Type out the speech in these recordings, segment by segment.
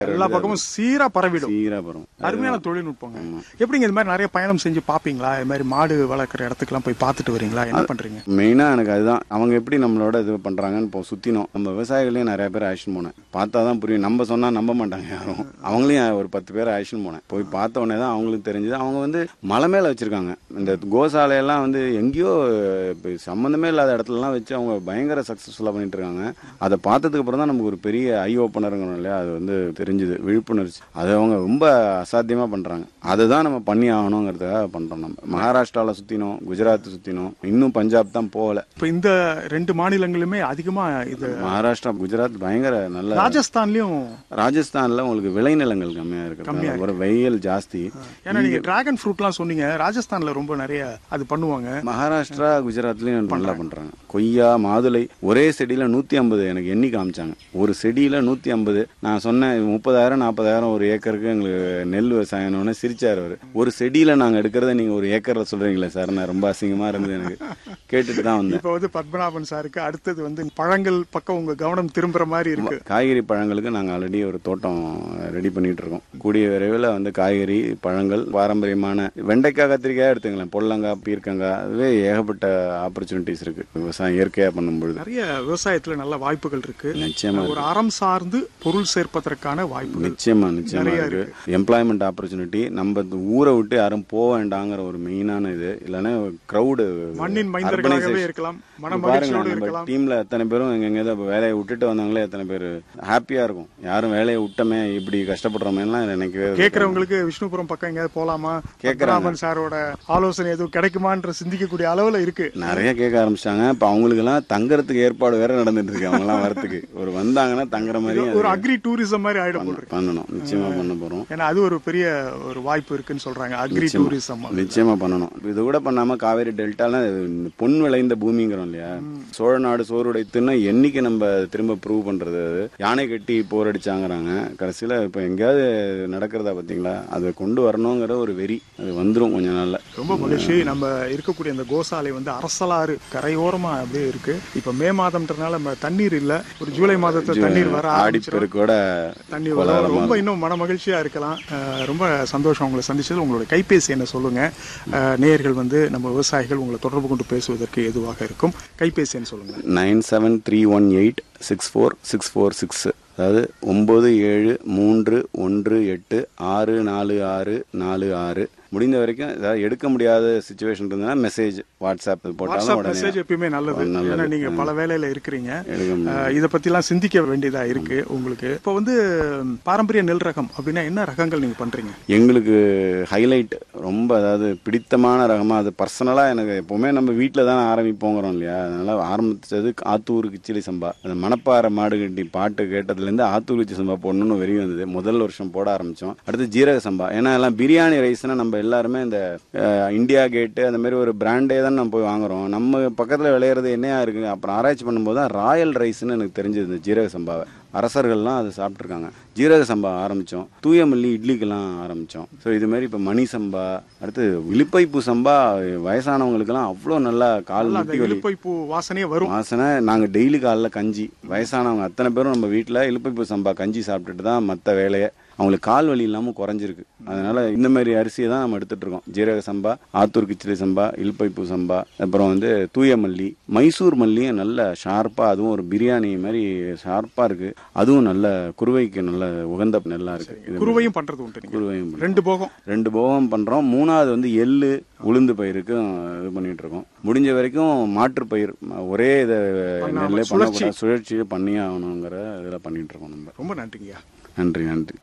எல்லா பக்கமும் சீரா பரவிடும் சீரா வரும் அருமையான தொழில்நுட்பங்க எப்படிங்க இது மாதிரி நிறைய பயணம் செஞ்சு பாப்பீங்களா இது மாதிரி மாடு வளர்க்குற இடத்துக்குலாம் போய் பார்த்துட்டு வரீங்களா என்ன பண்றீங்க மெயினா எனக்கு அதுதான் அவங்க எப்படி நம்மளோட இது பண்றாங்கன்னு இப்போ சுத்தினோம் நம்ம விவசாயிகளையும் நிறைய பேர் அழைச்சிட்டு போனேன் பார்த்தா தான் புரியும் நம்ம சொன்னா நம்ப மாட்டாங்க யாரும் அவங்களையும் ஒரு பத்து பேர் அழைச்சிட்டு போனேன் போய் பார்த்த உடனே தான் அவங்களுக்கு தெரிஞ்சது அவங்க வந்து மலை மேல வச்சிருக்காங்க இந்த கோசாலையெல்லாம் வந்து எங்கேயோ இப்ப சம்மந்தமே இல்லாத இடத்துலலாம் வச்சு அவங்க பயங்கர சக்சஸ்ஃபுல்லா பண்ணிட்டு இருக்காங்க அதை பார்த்ததுக்கு அப்புறம் தான் நமக்கு ஒரு பெரிய ஐ ஓப்பனருங்கணும் இல்லையா அது வந்து தெரிஞ்சுது விழிப்புணர்ச்சி அதை அவங்க ரொம்ப அசாத்தியமா பண்றாங்க அதை தான் நம்ம பண்ணி ஆகணுங்கிறதுக்காக பண்றோம் நம்ம மகாராஷ்டிரால சுத்தினோம் குஜராத் சுத்தினோம் இன்னும் பஞ்சாப் தான் போகல இப்போ இந்த ரெண்டு மாநிலங்களுமே அதிகமா இது மகாராஷ்டிரா குஜராத் பயங்கர நல்ல ராஜஸ்தான்லயும் ராஜஸ்தான்ல உங்களுக்கு விளைநிலங்கள் கம்மியா இருக்கு ஒரு வெயில் ஜாஸ்தி ஏன்னா நீங்க டிராகன் ஃப்ரூட்லாம் சொன்னீங்க ராஜஸ்தான்ல ரொம்ப நிறைய அது பண்ணுவாங்க மகாராஷ்டிரா குஜராத்லயும் நல்லா பண்றாங்க கொய்யா மாதுளை ஒரே செடியில நூத்தி ஐம்பது எனக்கு எண்ணி காமிச்சாங்க ஒரு செடியில நூத்தி ஐம்பது நான் சொன்னேன் முப்பதாயிரம் நாற்பதாயிரம் ஒரு ஏக்கருக்கு எங்களுக்கு நெல் விவசாயம்னு சிரிச்சாரு அவரு ஒரு செடியில நாங்க எடுக்கிறத நீங்க ஒரு ஏக்கர்ல சொல்றீங்களே சார் நான் ரொம்ப அசிங்கமா இருந்தது எனக்கு கேட்டுட்டு தான் வந்தேன் இப்போ வந்து பத்மநாபன் சாருக்கு அடுத்தது வந்து பழங்கள் பக்கம் உங்க கவனம் திரும்புற மாதிரி இருக்கு காய்கறி பழங்களுக்கு நாங்கள் ஆல்ரெடி ஒரு தோட்டம் ரெடி பண்ணிட்டு இருக்கோம் கூடிய விரைவில் வந்து காய்கறி பழங்கள் பாரம்பரியமான வெண்டைக்காய் கத்திரிக்காய் எடுத்துங்களேன் பொல்லங்காய் பீர்க்கங்காய் அதுவே ஏகப்பட்ட ஆப்பர்ச்சுனிட்டிஸ் இருக்கு விவசாயம் இயற்கையாக பண்ணும்பொழுது நிறைய விவசாயத்துல நல்ல வாய்ப்புகள் இருக்கு நிச்சயமா ஒரு அறம் சார்ந்து பொருள் சேர்ப்பதற்கான வாய்ப்புகள் நிச்சயமா நிச்சயமா இருக்கு எம்ப்ளாய்மெண்ட் ஆப்பர்ச்சுனிட்டி நம்ம இந்த ஊரை விட்டு யாரும் போக வேண்டாங்கிற ஒரு மெயினான இது இல்லைன்னா க்ரௌடு மண்ணின் மைந்தர்களாகவே இருக்கலாம் மன மகிழ்ச்சியோடு இருக்கலாம் டீம்ல எத்தனை பேரும் எங்க எங்கேயாவது வேலையை விட்டுட்டு வந்தாங்களே எத்தனை பேர் ஹாப்பியா இருக்கும் யாரும் வேலையை விட்டமே இப்படி கஷ்டப்படுறோமேலாம் நினைக்கவே கேக்குறவங்களுக்கு விஷ்ணுபுரம் பக்கம் எங்கேயாவது போலாமா பத்மநாபன் சாரோட ஆலோசனை எதுவும் கிடைக்குமான்ற சிந்திக்கக்கூடிய அளவுல இருக்கு நிறைய கேட்க ஆரம்பிச்சிட்டாங்க இப்ப அவங்களுக்கு எல்லாம் தங்கறதுக்கு ஏற்பாடு வேற நடந்துட்டு இருக்கு அவங்க எல்லாம் வரத்துக்கு ஒரு வந்தாங்கன்னா தங்குற மாதிரி ஒரு அக்ரி டூரிசம் மாதிரி ஆயிடும் போல இருக்கு பண்ணணும் நிச்சயமா பண்ண போறோம் ஏன்னா அது ஒரு பெரிய ஒரு வாய்ப்பு இருக்குன்னு சொல்றாங்க அக்ரி டூரிசம் நிச்சயமா பண்ணணும் இது கூட பண்ணாம காவேரி டெல்டால பொன் விளைந்த பூமிங்கிறோம் இல்லையா சோழ நாடு சோறுடைத்துன்னா என்னைக்கு நம்ம திரும்ப ப்ரூவ் பண்றது அது யானை கட்டி போர் அடிச்சாங்கிறாங்க கடைசியில இப்ப எங்கேயாவது நடக்கிறதா பாத்தீங்களா அதை கொண்டு வரணுங்கிற ஒரு வெறி அது வந்துரும் கொஞ்ச நாள்ல ரொம்ப மகிழ்ச்சி நம்ம இருக்கக்கூடிய அந்த கோசாலை வந்து அரசலாறு கரையோரமா அப்படியே இருக்கு இப்ப மே மாதம்ன்றனால நம்ம தண்ணீர் இல்ல ஒரு ஜூலை மாதத்துல தண்ணீர் வர ஆரம்பிச்சிடும் ஆடிப்பெருக்கோட தண்ணி வரும் ரொம்ப இன்னும் மன மகிழ்ச்சியா இருக்கலாம் அஹ் ரொம்ப சந்தோஷம் உங்களை சந்திச்சது உங்களோட கைபேசி என்ன சொல்லுங்க அஹ் நேயர்கள் வந்து நம்ம விவசாயிகள் உங்களை தொடர்பு கொண்டு பேசுவதற்கு எதுவாக இருக்கும் கைபேசி என்ன சொல்லுங்க nine seven three one eight six four six four six அதாவது ஒம்பது ஏழு மூன்று ஒன்று எட்டு ஆறு நாலு ஆறு நாலு ஆறு முடிந்த வரைக்கும் ஏதாவது எடுக்க முடியாத சுச்சுவேஷன் இருந்தா மெசேஜ் வாட்ஸ்அப் போட்டாலும் வாட்ஸ்அப் உடனே மெசேஜ் எப்பயுமே நல்லது ஏன்னா நீங்க பல வேலையில இருக்கிறீங்க எடுக்க முடியும் அஹ் இத பத்திலாம் சிந்திக்க வேண்டியதா இருக்கு உங்களுக்கு இப்போ வந்து பாரம்பரிய நெல் ரகம் அப்படின்னா என்ன ரகங்கள் நீங்க பண்றீங்க எங்களுக்கு ஹைலைட் ரொம்ப அதாவது பிடித்தமான ரகமா அது பர்சனலா எனக்கு எப்பவுமே நம்ம வீட்டில் தான் ஆரம்பிப்போங்கிறோம் இல்லையா அதனால ஆரம்பிச்சது ஆத்தூர் கிச்சிலி சம்பா அந்த மணப்பாறை மாடு கட்டி பாட்டு கேட்டதுலேருந்து ஆத்தூர் கிச்சி சம்பா போடணும்னு வெறி வந்தது முதல் வருஷம் போட ஆரம்பிச்சோம் அடுத்து ஜீரக சம்பா ஏன்னா எல்லாம் பிரியாணி ரைஸ்னா நம்ம எல்லாருமே இந்த அஹ், இந்தியா கேட்டு அந்த மாதிரி ஒரு பிராண்டே தான் நம்ம போய் வாங்குறோம் நம்ம பக்கத்தில் விளையிறது என்னையா இருக்கு அப்புறம் ஆராய்ச்சி பண்ணும்போது தான் ராயல் ரைஸ்னு எனக்கு தெரிஞ்சது இந்த ஜீரக சம்பாவை அரசர்கள்லாம் அதை சாப்பிட்ருக்காங்க ஜீரக சம்பா ஆரம்பித்தோம் தூயமல்லி இட்லிக்கெல்லாம் ஆரம்பித்தோம் ஸோ இது மாதிரி இப்போ மணி சம்பா அடுத்து இலிப்பைப்பூ சம்பா வயசானவங்களுக்கெல்லாம் அவ்வளோ நல்லா கால் அந்த முட்டி வலி இழுப்பை பூ வாசனையே வரும் வாசனை நாங்கள் டெய்லி காலைல கஞ்சி வயசானவங்க அத்தனை பேரும் நம்ம வீட்டில் இலுப்பைப்பூ சம்பா கஞ்சி சாப்பிட்டுட்டு தான் மற்ற வேலையை அவங்களுக்கு கால் வலி இல்லாமல் குறைஞ்சிருக்கு அதனால இந்த மாதிரி அரிசியை தான் நம்ம எடுத்துட்டு இருக்கோம் ஜீரக சம்பா ஆத்தூர் கிச்சிலி சம்பா இலுப்பைப்பூ சம்பா அப்புறம் வந்து தூய மல்லி மைசூர் மல்லியும் நல்ல ஷார்ப்பாக அதுவும் ஒரு பிரியாணி மாதிரி ஷார்ப்பாக இருக்கு அதுவும் நல்ல குருவைக்கு நல்ல உகந்த நெல்லா இருக்கு இது குருவையும் பண்றது உண்டு நீங்க குருவையும் பண்றோம். ரெண்டு போகம் ரெண்டு போகம் பண்றோம் மூணாவது வந்து எள்ளு உளுந்து பயிருக்கும் இது பண்ணிட்டு இருக்கோம் முடிஞ்ச வரைக்கும் மாற்று பயிர் ம- ஒரே இதை நெல்லே பண்ணக்கூடாது சுழற்சியை பண்ணியே ஆகணுங்கிற இதில் பண்ணிட்டு இருக்கோம் நம்ம ரொம்ப நன்றிங்கய்யா நன்றி நன்றி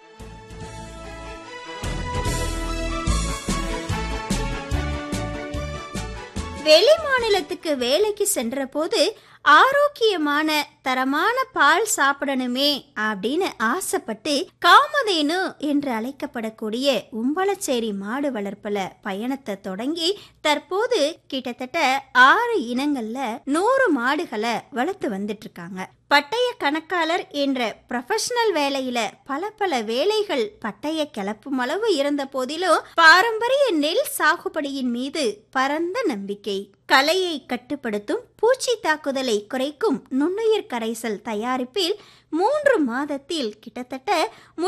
வெளி மாநிலத்துக்கு வேலைக்கு சென்றபோது ஆரோக்கியமான தரமான பால் சாப்பிடணுமே அப்படின்னு ஆசைப்பட்டு காமதேனு என்று அழைக்கப்படக்கூடிய உம்பளச்சேரி மாடு வளர்ப்புல பயணத்தை தொடங்கி தற்போது கிட்டத்தட்ட ஆறு இனங்கள்ல நூறு மாடுகளை வளர்த்து வந்துட்டு இருக்காங்க பட்டய கணக்காளர் என்ற ப்ரொஃபஷனல் வேலையில பல பல வேலைகள் பட்டய கிளப்பும் அளவு இருந்த போதிலும் பாரம்பரிய நெல் சாகுபடியின் மீது பரந்த நம்பிக்கை கலையை கட்டுப்படுத்தும் பூச்சி தாக்குதலை குறைக்கும் நுண்ணுயிர் கரைசல் தயாரிப்பில் மூன்று மாதத்தில் கிட்டத்தட்ட